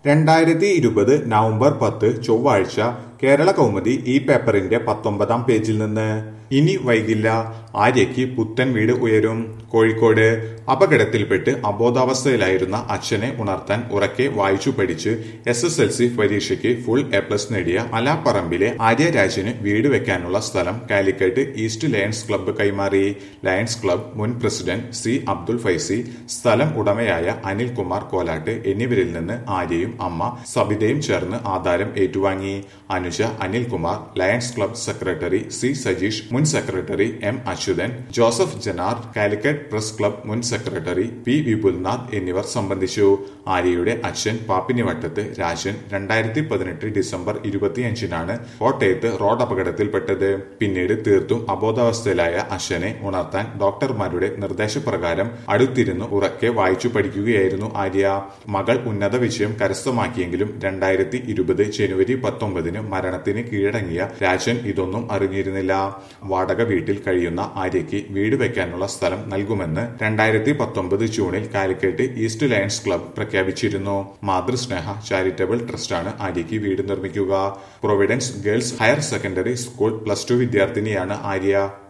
രണ്ടായിരത്തി ഇരുപത് നവംബർ പത്ത് ചൊവ്വാഴ്ച കേരള കൗമുദി ഈ പേപ്പറിന്റെ പത്തൊമ്പതാം പേജിൽ നിന്ന് ഇനി വൈകില്ല ആര്യയ്ക്ക് പുത്തൻ വീട് ഉയരും കോഴിക്കോട് അപകടത്തിൽപ്പെട്ട് അബോധാവസ്ഥയിലായിരുന്ന അച്ഛനെ ഉണർത്താൻ ഉറക്കെ വായിച്ചു പഠിച്ച് എസ് എസ് എൽ സി പരീക്ഷയ്ക്ക് ഫുൾ എ പ്ലസ് നേടിയ അലാപ്പറമ്പിലെ ആര്യരാജന് വീട് വെക്കാനുള്ള സ്ഥലം കാലിക്കറ്റ് ഈസ്റ്റ് ലയൺസ് ക്ലബ്ബ് കൈമാറി ലയൺസ് ക്ലബ്ബ് മുൻ പ്രസിഡന്റ് സി അബ്ദുൽ ഫൈസി സ്ഥലം ഉടമയായ അനിൽകുമാർ കോലാട്ട് എന്നിവരിൽ നിന്ന് ആര്യയും അമ്മ സബിതയും ചേർന്ന് ആധാരം ഏറ്റുവാങ്ങി Anuja Anilkumar Lions club secretary C Sajeesh മുൻ സെക്രട്ടറി എം അച്യുതൻ ജോസഫ് ജനാർ കാലിക്കറ്റ് പ്രസ് ക്ലബ്ബ് മുൻ സെക്രട്ടറി പി വിപുൽനാഥ് എന്നിവർ സംബന്ധിച്ചു ആര്യയുടെ അച്ഛൻ പാപ്പിനിവട്ടത്ത് രാജൻ രണ്ടായിരത്തി പതിനെട്ട് ഡിസംബർ ഇരുപത്തിയഞ്ചിനാണ് കോട്ടയത്ത് റോഡ് അപകടത്തിൽപ്പെട്ടത് പിന്നീട് തീർത്തും അബോധാവസ്ഥയിലായ അച്ഛനെ ഉണർത്താൻ ഡോക്ടർമാരുടെ നിർദ്ദേശപ്രകാരം അടുത്തിരുന്ന് ഉറക്കെ വായിച്ചു പഠിക്കുകയായിരുന്നു ആര്യ മകൾ ഉന്നത വിജയം കരസ്ഥമാക്കിയെങ്കിലും രണ്ടായിരത്തി ഇരുപത് ജനുവരി പത്തൊമ്പതിന് മരണത്തിന് കീഴടങ്ങിയ രാജൻ ഇതൊന്നും അറിഞ്ഞിരുന്നില്ല വാടക വീട്ടിൽ കഴിയുന്ന ആര്യയ്ക്ക് വീട് വെക്കാനുള്ള സ്ഥലം നൽകുമെന്ന് രണ്ടായിരത്തി പത്തൊമ്പത് ജൂണിൽ കാലിക്കറ്റ് ഈസ്റ്റ് ലയൺസ് ക്ലബ്ബ് പ്രഖ്യാപിച്ചിരുന്നു മാതൃസ്നേഹ ചാരിറ്റബിൾ ട്രസ്റ്റാണ് ആര്യയ്ക്ക് വീട് നിർമ്മിക്കുക Providence girls higher secondary school plus two വിദ്യാർത്ഥിനിയാണ് ആര്യ